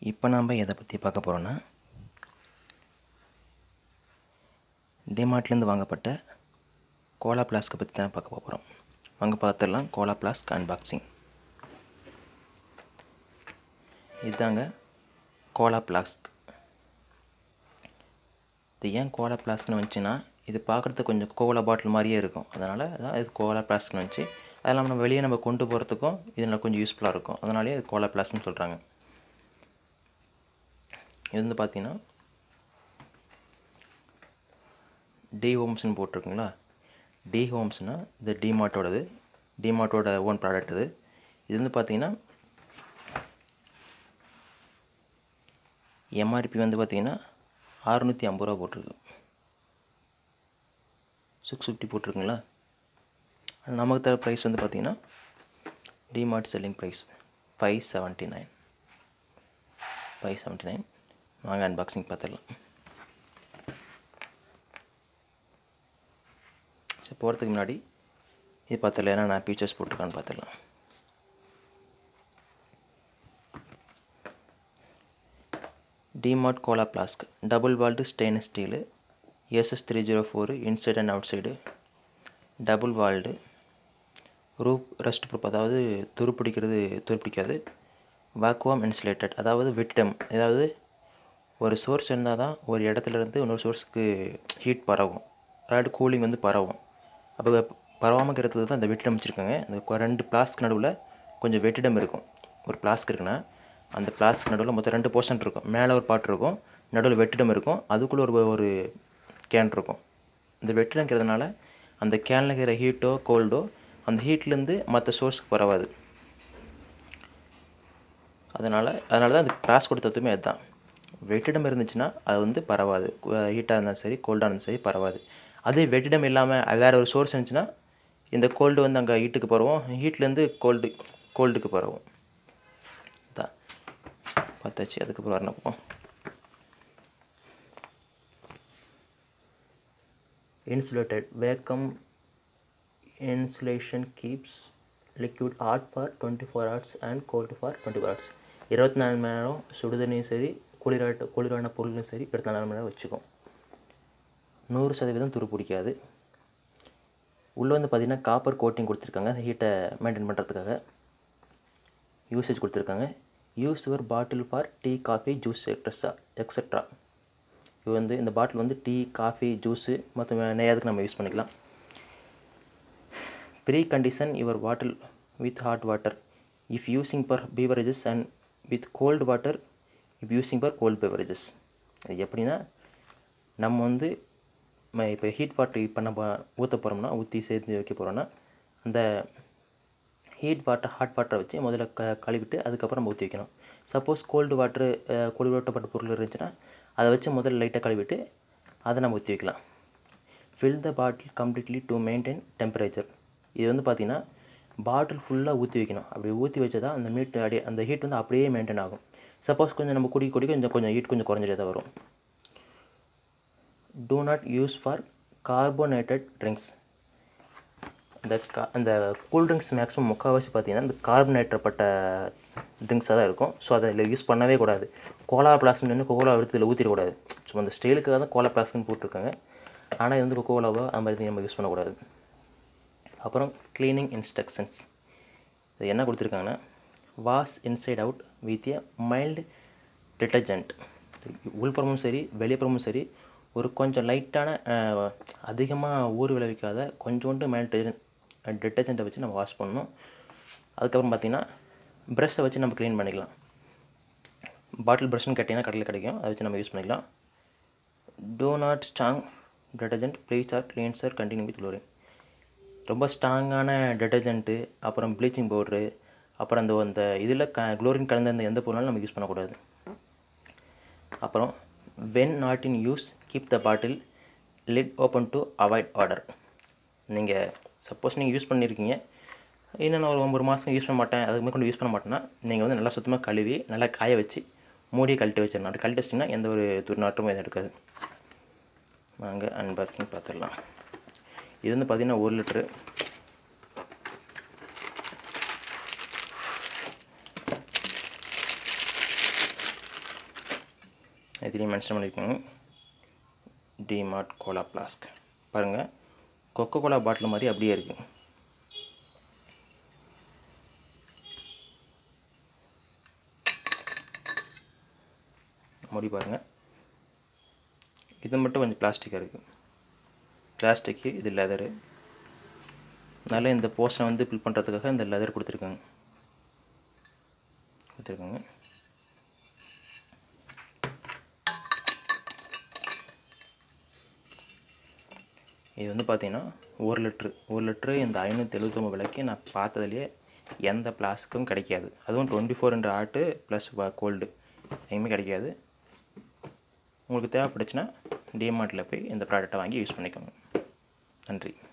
இப்போ நாம் எதை பற்றி பார்க்க போகிறோன்னா டிமார்ட்லேருந்து வாங்கப்பட்ட கோலா பிளாஸ்க்கை பற்றி தான் பார்க்க போகிறோம் வாங்க பார்த்துடலாம் கோலா பிளாஸ்க் அன்பாக்சிங் இதுதாங்க கோலா பிளாஸ்க் இது ஏன் கோலா பிளாஸ்க்னு வந்துச்சுன்னா இது பார்க்குறதுக்கு கொஞ்சம் கோலா பாட்டில் மாதிரியே இருக்கும் அதனால் தான் இது கோலா பிளாஸ்க்னு வந்துச்சு அது இல்லாமல் நம்ம வெளியே நம்ம கொண்டு போகிறதுக்கும் இதில் கொஞ்சம் யூஸ்ஃபுல்லாக இருக்கும் அதனாலேயே இது கோலா பிளாஸ்க்னு சொல்கிறாங்க இது வந்து பார்த்தீங்கன்னா டி ஹோம்ஸ்னு போட்டிருக்குங்களா டி ஹோம்ஸ்னால் இது டிமார்ட்டோடது டிமார்ட்டோட ஓன் ப்ராடக்ட் இது இது வந்து பார்த்தீங்கன்னா எம்ஆர்பி வந்து பார்த்தீங்கன்னா அறுநூற்றி ஐம்பது ரூபா போட்டிருக்கு சிக்ஸ் ஃபிஃப்டி போட்டிருக்குங்களா நமக்கு தர ப்ரைஸ் வந்து பார்த்தீங்கன்னா DMart selling price five seventy nine five seventy nine வாங்க அன்பாக்சிங் பார்த்துடலாம் சரி போகிறதுக்கு முன்னாடி இது பார்த்துடல ஏன்னா நான் ஃபீச்சர்ஸ் போட்டிருக்கான்னு பார்த்துடலாம் DMart cola flask double walled stainless steel SS three zero four inside and outside double walled ரூப் ரெஸ்ட் ப்ரூப் அதாவது துருப்பிடிக்கிறது துருப்பிடிக்காது வாக்குவம் இன்சுலேட்டட் அதாவது வெட்டிடம் அதாவது ஒரு சோர்ஸ் இருந்தால் தான் ஒரு இடத்துலேருந்து இன்னொரு சோர்ஸுக்கு ஹீட் பரவும் அதாவது கூலிங் வந்து பரவும் அப்போ பரவாமல் இருக்கிறது தான் இந்த வெட்டிடம் வச்சுருக்காங்க இந்த ரெண்டு பிளாஸ்க் நடுவில் கொஞ்சம் வெட்டிடம் இருக்கும் ஒரு பிளாஸ்க் இருக்குன்னா அந்த பிளாஸ்க் நடுவில் மொத்தம் ரெண்டு போர்ஷன் இருக்கும் மேலே ஒரு பாட்டு இருக்கும் நடுவில் வெட்டிடம் இருக்கும் அதுக்குள்ளே ஒரு ஒரு கேன் இருக்கும் இந்த வெட்டிடங்கிறதுனால அந்த கேனில் இருக்கிற ஹீட்டோ கோல்டோ அந்த ஹீட்லேருந்து மற்ற சோர்ஸுக்கு பரவாது அதனால் அதனால தான் அந்த பிளாஸ்கோட தத்துவமே அதுதான் வெற்றிடம் இருந்துச்சுன்னா அது வந்து பரவாது ஹீட்டாக இருந்தாலும் சரி கோல்டாக இருந்தாலும் சரி பரவாது அதே வெற்றிடம் இல்லாமல் வேறு ஒரு சோர்ஸ் இருந்துச்சுன்னா இந்த கோல்டு வந்து அங்கே ஹீட்டுக்கு பரவும் ஹீட்லேருந்து கோல்டு கோல்டுக்கு பரவும் தான் பார்த்தாச்சு அதுக்கப்புறம் வரணும் insulated vacuum insulation keeps liquid hot for 24 hours and cold for 24 hours இருபத்தி நாலு மணி நேரம் சுடுதண்ணியும் சரி குளிராட்ட குளிரான பொருளும் சரி இருபத்தி நாலு மணி நேரம் வச்சுக்கும் நூறு சதவீதம் துரு பிடிக்காது உள்ளே வந்து பார்த்திங்கன்னா காப்பர் கோட்டிங் கொடுத்துருக்காங்க அந்த ஹீட்டை மெயின்டைன் பண்ணுறதுக்காக யூசேஜ் கொடுத்துருக்காங்க use your bottle for tea coffee juice extra extra இது வந்து இந்த பாட்டில் வந்து டீ காஃபி ஜூஸு மற்ற நிறையாதுக்கு நம்ம யூஸ் பண்ணிக்கலாம் precondition your bottle with hot water if using for beverages and with cold water if using for cold beverages அது எப்படின்னா நம்ம வந்து இப்போ ஹீட் வாட்டர் பண்ண ஊற்ற போகிறோம்னா ஊற்றி சேர்த்து வைக்க போகிறோன்னா அந்த ஹீட் வாட்டர் ஹாட் வாட்டரை வச்சு முதல்ல க கழுவிட்டு அதுக்கப்புறம் நம்ம ஊற்றி வைக்கணும் சப்போஸ் கோல்டு வாட்ரு குளிரூட்டப்பட்ட பொருள் இருந்துச்சுன்னா அதை வச்சு முதல்ல லைட்டாக கழுவிட்டு அதை நம்ம ஊற்றி வைக்கலாம் fill the bottle completely to maintain temperature இது வந்து பார்த்திங்கன்னா பாட்டில் ஃபுல்லாக ஊற்றி வைக்கணும் அப்படி ஊற்றி வச்சா தான் அந்த மீட் அப்படியே அந்த ஹீட் வந்து அப்படியே மெயின்டைன் ஆகும் சப்போஸ் கொஞ்சம் நம்ம குடி குடி கொஞ்சம் கொஞ்சம் ஹீட் கொஞ்சம் குறைஞ்சிட்டே தான் வரும் do not use for carbonated drinks இந்த கா அந்த கூல் ட்ரிங்க்ஸ் மேக்ஸிமம் முக்கால்வாசி பார்த்தீங்கன்னா இந்த கார்பனேட்டப்பட்ட ட்ரிங்க்ஸாக தான் இருக்கும் ஸோ அதை இதில் யூஸ் பண்ணவே கூடாது கோலா பிளாஸ்க்னு கோலா எடுத்து இதில் ஊற்றிடக்கூடாது ஸோ அந்த ஸ்டைலுக்காக தான் கோலா பிளாஸ்க்னு போட்டிருக்காங்க ஆனால் இது வந்து கோலாவோ அந்த மாதிரி நம்ம யூஸ் பண்ணக்கூடாது அப்புறம் க்ளீனிங் இன்ஸ்ட்ரக்ஷன்ஸ் இது என்ன கொடுத்துருக்காங்கன்னா wash inside out with a mild detergent உள்புறமும் சரி வெளிப்புறமும் சரி ஒரு கொஞ்சம் லைட்டான அதிகமாக ஊர் விளைவிக்காத கொஞ்சோண்டு மைல்டு டிட்டர்ஜென்ட்டை வச்சு நம்ம வாஷ் பண்ணணும் அதுக்கப்புறம் பார்த்திங்கன்னா ப்ரெஷ்ஷை வச்சு நம்ம க்ளீன் பண்ணிக்கலாம் பாட்டில் ப்ரஷ்னு கேட்டிங்கன்னா கடையில் கிடைக்கும் அதை வச்சு நம்ம யூஸ் பண்ணிக்கலாம் do not strong detergent bleach or cleanser continue with chlorine ரொம்ப ஸ்ட்ராங்கான டிட்டர்ஜென்ட்டு அப்புறம் ப்ளீச்சிங் பவுட்ரு அப்புறம் அந்த அந்த இதில் க குளோரின் கலந்த அந்த எந்த பொருளாலும் நம்ம யூஸ் பண்ணக்கூடாது அப்புறம் when not in use keep the bottle lid open to avoid odour நீங்கள் சப்போஸ் நீங்கள் யூஸ் பண்ணியிருக்கீங்க இன்னும் நான் ஒரு ஒரு மாதம் யூஸ் பண்ண மாட்டேன் அதுக்கு மேலே கொண்டு யூஸ் பண்ண மாட்டேன்னா நீங்கள் வந்து நல்லா சுத்தமாக கழுவி நல்லா காய வச்சு மூடியை கழட்டி வச்சிடணும் அப்படி கழட்டி வச்சிங்கன்னா எந்த ஒரு துர்நாற்றமும் எதுவும் எடுக்காது வாங்க அன்பாக்சிங் பார்த்துடலாம் இது வந்து பார்த்திங்கன்னா ஒரு லிட்ரு இதுலேயும் மென்ஷன் பண்ணியிருக்கோங்க டிமார்ட் கோலா ஃப்ளாஸ்க் பாருங்கள் கொக்கோ கோலா பாட்டில் மாதிரி அப்படியே இருக்குது மூடி பாருங்கள் இது மட்டும் கொஞ்சம் பிளாஸ்டிக்காக இருக்குது பிளாஸ்டிக்கு இது லெதரு அதனால் இந்த போர்ஷனை வந்து ஃபில் பண்ணுறதுக்காக இந்த லெதர் கொடுத்துருக்காங்க கொடுத்துருக்காங்க இது வந்து பார்த்தீங்கன்னா ஒரு லிட்ரு ஒரு லிட்ரு இந்த ஐநூற்றி எழுபத்தொம்பது விலைக்கு நான் பார்த்ததுலேயே எந்த பிளாஸ்க்கும் கிடைக்காது அதுவும் twenty four hundred hot plus cold எங்கேயுமே கிடைக்காது உங்களுக்கு தேவைப்பட்டுச்சுன்னா டிமார்ட்டில் போய் இந்த ப்ராடக்ட்டை வாங்கி யூஸ் பண்ணிக்கோங்க நன்றி